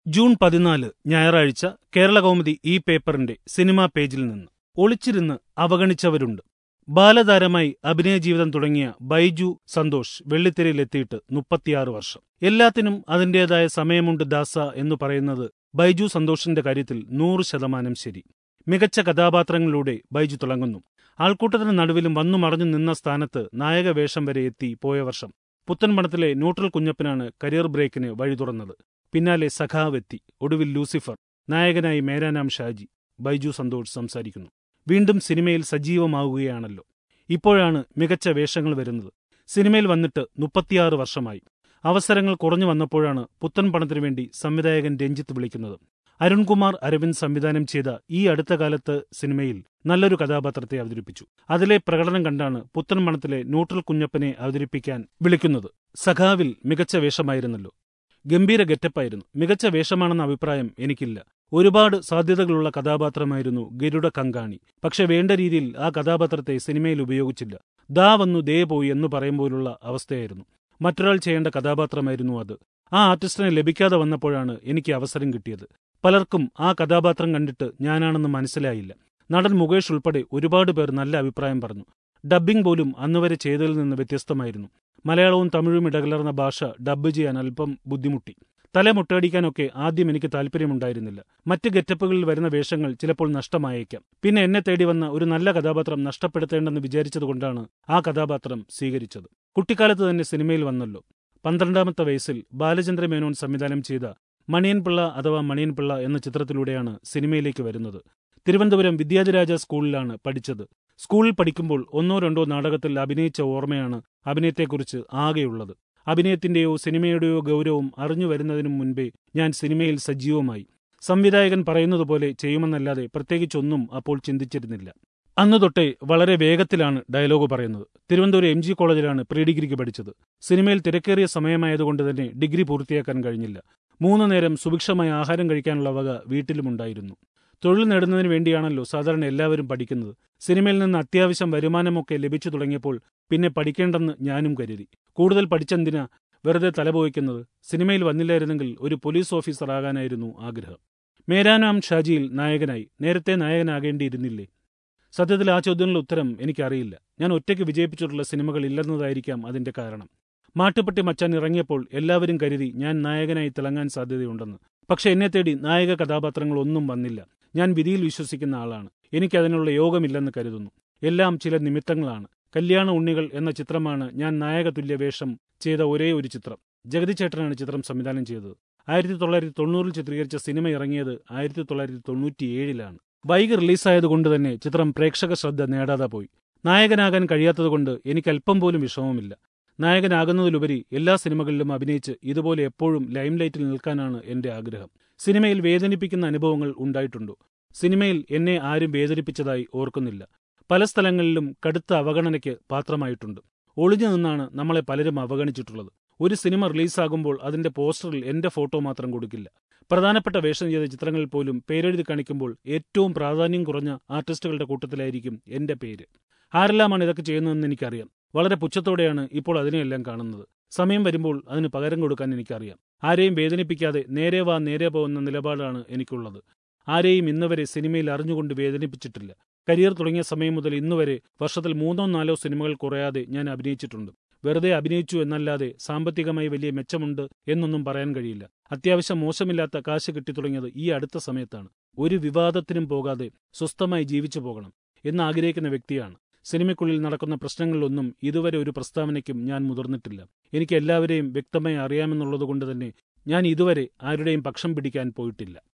June പതിനാല് ഞായറാഴ്ച കേരളകൗമുദി ഈ പേപ്പറിന്റെ സിനിമാ പേജിൽ നിന്ന് ഒളിച്ചിരുന്ന് അവഗണിച്ചവരുണ്ട് ബാലതാരമായി അഭിനയ ജീവിതം തുടങ്ങിയ ബൈജു സന്തോഷ് വെള്ളിത്തിരയിലെത്തിയിട്ട് മുപ്പത്തിയാറ് വർഷം എല്ലാത്തിനും അതിന്റേതായ സമയമുണ്ട് ദാസ എന്ന് പറയുന്നത് ബൈജു സന്തോഷിന്റെ കാര്യത്തിൽ നൂറ് ശതമാനം ശരി മികച്ച കഥാപാത്രങ്ങളിലൂടെ ബൈജു തിളങ്ങുന്നു ആൾക്കൂട്ടത്തിന് നടുവിലും വന്നു മറഞ്ഞു നിന്ന സ്ഥാനത്ത് നായക വേഷം വരെ എത്തി പോയ വർഷം പുത്തൻപണത്തിലെ ന്യൂട്രൽ കുഞ്ഞപ്പനാണ് കരിയർ ബ്രേക്കിന് വഴി തുറന്നത് പിന്നാലെ സഖാവ് എത്തി ഒടുവിൽ ലൂസിഫർ നായകനായി മേരാനാം ഷാജി ബൈജു സന്തോഷ് സംസാരിക്കുന്നു വീണ്ടും സിനിമയിൽ സജീവമാവുകയാണല്ലോ ഇപ്പോഴാണ് മികച്ച വേഷങ്ങൾ വരുന്നത് സിനിമയിൽ വന്നിട്ട് മുപ്പത്തിയാറ് വർഷമായി അവസരങ്ങൾ കുറഞ്ഞു വന്നപ്പോഴാണ് പുത്തൻ പണത്തിനു വേണ്ടി സംവിധായകൻ രഞ്ജിത്ത് വിളിക്കുന്നത് അരുൺകുമാർ അരവിന്ദ് സംവിധാനം ചെയ്ത ഈ അടുത്ത കാലത്ത് സിനിമയിൽ നല്ലൊരു കഥാപാത്രത്തെ അവതരിപ്പിച്ചു അതിലെ പ്രകടനം കണ്ടാണ് പുത്തൻ പണത്തിലെ ന്യൂട്രൽ കുഞ്ഞപ്പനെ അവതരിപ്പിക്കാൻ വിളിക്കുന്നത് സഖാവിൽ മികച്ച വേഷമായിരുന്നല്ലോ ഗംഭീര ഗെറ്റപ്പായിരുന്നു മികച്ച വേഷമാണെന്ന അഭിപ്രായം എനിക്കില്ല ഒരുപാട് സാധ്യതകളുള്ള കഥാപാത്രമായിരുന്നു ഗരുഡ കങ്കാണി പക്ഷെ വേണ്ട രീതിയിൽ ആ കഥാപാത്രത്തെ സിനിമയിൽ ഉപയോഗിച്ചില്ല ദാ വന്നു ദേ പോയി എന്ന് പറയുമ്പോലുള്ള അവസ്ഥയായിരുന്നു മറ്റൊരാൾ ചെയ്യേണ്ട കഥാപാത്രമായിരുന്നു അത് ആ ആർട്ടിസ്റ്റിനെ ലഭിക്കാതെ വന്നപ്പോഴാണ് എനിക്ക് അവസരം കിട്ടിയത് പലർക്കും ആ കഥാപാത്രം കണ്ടിട്ട് ഞാനാണെന്ന് മനസ്സിലായില്ല നടൻ മുകേഷ് ഉൾപ്പെടെ ഒരുപാട് പേർ നല്ല അഭിപ്രായം പറഞ്ഞു ഡബ്ബിംഗ് പോലും അന്നുവരെ ചെയ്തതിൽ നിന്ന് വ്യത്യസ്തമായിരുന്നു മലയാളവും തമിഴും ഇടകലർന്ന ഭാഷ ഡബ്ബ് ചെയ്യാൻ അല്പം ബുദ്ധിമുട്ടി തല മുട്ടടിക്കാനൊക്കെ ആദ്യം എനിക്ക് താല്പര്യമുണ്ടായിരുന്നില്ല മറ്റ് ഗെറ്റപ്പുകളിൽ വരുന്ന വേഷങ്ങൾ ചിലപ്പോൾ നഷ്ടമായേക്കാം പിന്നെ എന്നെ തേടി വന്ന ഒരു നല്ല കഥാപാത്രം നഷ്ടപ്പെടുത്തേണ്ടെന്ന് വിചാരിച്ചതുകൊണ്ടാണ് ആ കഥാപാത്രം സ്വീകരിച്ചത് കുട്ടിക്കാലത്ത് തന്നെ സിനിമയിൽ വന്നല്ലോ പന്ത്രണ്ടാമത്തെ വയസ്സിൽ ബാലചന്ദ്ര മേനോൻ സംവിധാനം ചെയ്ത മണിയൻപിള്ള അഥവാ മണിയൻപിള്ള എന്ന ചിത്രത്തിലൂടെയാണ് സിനിമയിലേക്ക് വരുന്നത് തിരുവനന്തപുരം വിദ്യാധിരാജ സ്കൂളിലാണ് പഠിച്ചത് സ്കൂളിൽ പഠിക്കുമ്പോൾ ഒന്നോ രണ്ടോ നാടകത്തിൽ അഭിനയിച്ച ഓർമ്മയാണ് അഭിനയത്തെക്കുറിച്ച് ആകെയുള്ളത് അഭിനയത്തിന്റെയോ സിനിമയുടെയോ ഗൗരവം അറിഞ്ഞു വരുന്നതിനു മുൻപേ ഞാൻ സിനിമയിൽ സജീവമായി സംവിധായകൻ പറയുന്നതുപോലെ ചെയ്യുമെന്നല്ലാതെ പ്രത്യേകിച്ചൊന്നും അപ്പോൾ ചിന്തിച്ചിരുന്നില്ല അന്നു തൊട്ടേ വളരെ വേഗത്തിലാണ് ഡയലോഗ് പറയുന്നത് തിരുവനന്തപുരം എം ജി കോളേജിലാണ് പ്രീ ഡിഗ്രിക്ക് പഠിച്ചത് സിനിമയിൽ തിരക്കേറിയ സമയമായതുകൊണ്ട് തന്നെ ഡിഗ്രി പൂർത്തിയാക്കാൻ കഴിഞ്ഞില്ല മൂന്നു നേരം സുഭിക്ഷമായ ആഹാരം കഴിക്കാനുള്ള വക വീട്ടിലുമുണ്ടായിരുന്നു തൊഴിൽ നേടുന്നതിന് വേണ്ടിയാണല്ലോ സാധാരണ എല്ലാവരും പഠിക്കുന്നത് സിനിമയിൽ നിന്ന് അത്യാവശ്യം വരുമാനമൊക്കെ ലഭിച്ചു തുടങ്ങിയപ്പോൾ പിന്നെ പഠിക്കേണ്ടെന്ന് ഞാനും കരുതി കൂടുതൽ പഠിച്ചെന്തിനാ വെറുതെ തലപോയിക്കുന്നത് സിനിമയിൽ വന്നില്ലായിരുന്നെങ്കിൽ ഒരു പോലീസ് ഓഫീസർ ആകാനായിരുന്നു ആഗ്രഹം മേരാനാം ഷാജിയിൽ നായകനായി നേരത്തെ നായകനാകേണ്ടിയിരുന്നില്ലേ സത്യത്തിൽ ആ ചോദ്യങ്ങളുടെ ഉത്തരം എനിക്കറിയില്ല ഞാൻ ഒറ്റയ്ക്ക് വിജയിപ്പിച്ചിട്ടുള്ള സിനിമകൾ ഇല്ലെന്നതായിരിക്കാം അതിന്റെ കാരണം മാട്ടുപ്പെട്ടി മച്ചാൻ ഇറങ്ങിയപ്പോൾ എല്ലാവരും കരുതി ഞാൻ നായകനായി തിളങ്ങാൻ സാധ്യതയുണ്ടെന്ന് പക്ഷെ എന്നെ തേടി നായക കഥാപാത്രങ്ങളൊന്നും വന്നില്ല ഞാൻ വിധിയിൽ വിശ്വസിക്കുന്ന ആളാണ് എനിക്കതിനുള്ള യോഗമില്ലെന്ന് കരുതുന്നു എല്ലാം ചില നിമിത്തങ്ങളാണ് കല്യാണ ഉണ്ണികൾ എന്ന ചിത്രമാണ് ഞാൻ നായക തുല്യ വേഷം ചെയ്ത ഒരേ ഒരു ചിത്രം ജഗതി ചേട്ടനാണ് ചിത്രം സംവിധാനം ചെയ്തത് ആയിരത്തി തൊള്ളായിരത്തി തൊണ്ണൂറിൽ ചിത്രീകരിച്ച സിനിമ ഇറങ്ങിയത് ആയിരത്തി തൊള്ളായിരത്തി തൊണ്ണൂറ്റിയേഴിലാണ് വൈകി റിലീസായതുകൊണ്ട് തന്നെ ചിത്രം പ്രേക്ഷക ശ്രദ്ധ നേടാതെ പോയി നായകനാകാൻ കഴിയാത്തതുകൊണ്ട് എനിക്ക് അല്പം പോലും വിഷമവുമില്ല നായകനാകുന്നതിലുപരി എല്ലാ സിനിമകളിലും അഭിനയിച്ച് ഇതുപോലെ എപ്പോഴും ലൈംലൈറ്റിൽ നിൽക്കാനാണ് എന്റെ ആഗ്രഹം സിനിമയിൽ വേദനിപ്പിക്കുന്ന അനുഭവങ്ങൾ ഉണ്ടായിട്ടുണ്ടോ സിനിമയിൽ എന്നെ ആരും വേദനിപ്പിച്ചതായി ഓർക്കുന്നില്ല പല സ്ഥലങ്ങളിലും കടുത്ത അവഗണനയ്ക്ക് പാത്രമായിട്ടുണ്ട് ഒളിഞ്ഞു നിന്നാണ് നമ്മളെ പലരും അവഗണിച്ചിട്ടുള്ളത് ഒരു സിനിമ റിലീസാകുമ്പോൾ അതിന്റെ പോസ്റ്ററിൽ എന്റെ ഫോട്ടോ മാത്രം കൊടുക്കില്ല പ്രധാനപ്പെട്ട വേഷം ചെയ്ത ചിത്രങ്ങളിൽ പോലും പേരെഴുതി കാണിക്കുമ്പോൾ ഏറ്റവും പ്രാധാന്യം കുറഞ്ഞ ആർട്ടിസ്റ്റുകളുടെ കൂട്ടത്തിലായിരിക്കും എന്റെ പേര് ആരെല്ലാമാണ് ഇതൊക്കെ ചെയ്യുന്നതെന്ന് എനിക്കറിയാം വളരെ പുച്ഛത്തോടെയാണ് ഇപ്പോൾ അതിനെയെല്ലാം കാണുന്നത് സമയം വരുമ്പോൾ അതിന് പകരം കൊടുക്കാൻ എനിക്കറിയാം ആരെയും വേദനിപ്പിക്കാതെ നേരെ വാ നേരെ പോകുന്ന നിലപാടാണ് എനിക്കുള്ളത് ആരെയും ഇന്നുവരെ സിനിമയിൽ അറിഞ്ഞുകൊണ്ട് വേദനിപ്പിച്ചിട്ടില്ല കരിയർ തുടങ്ങിയ സമയം മുതൽ ഇന്നുവരെ വർഷത്തിൽ മൂന്നോ നാലോ സിനിമകൾ കുറയാതെ ഞാൻ അഭിനയിച്ചിട്ടുണ്ട് വെറുതെ അഭിനയിച്ചു എന്നല്ലാതെ സാമ്പത്തികമായി വലിയ മെച്ചമുണ്ട് എന്നൊന്നും പറയാൻ കഴിയില്ല അത്യാവശ്യം മോശമില്ലാത്ത കാശ് കിട്ടിത്തുടങ്ങിയത് ഈ അടുത്ത സമയത്താണ് ഒരു വിവാദത്തിനും പോകാതെ സ്വസ്ഥമായി ജീവിച്ചു പോകണം എന്ന് ആഗ്രഹിക്കുന്ന വ്യക്തിയാണ് സിനിമയ്ക്കുള്ളിൽ നടക്കുന്ന പ്രശ്നങ്ങളിലൊന്നും ഇതുവരെ ഒരു പ്രസ്താവനയ്ക്കും ഞാൻ മുതിർന്നിട്ടില്ല എനിക്ക് എല്ലാവരെയും വ്യക്തമായി അറിയാമെന്നുള്ളതുകൊണ്ട് തന്നെ ഞാൻ ഇതുവരെ ആരുടെയും പക്ഷം പിടിക്കാൻ പോയിട്ടില്ല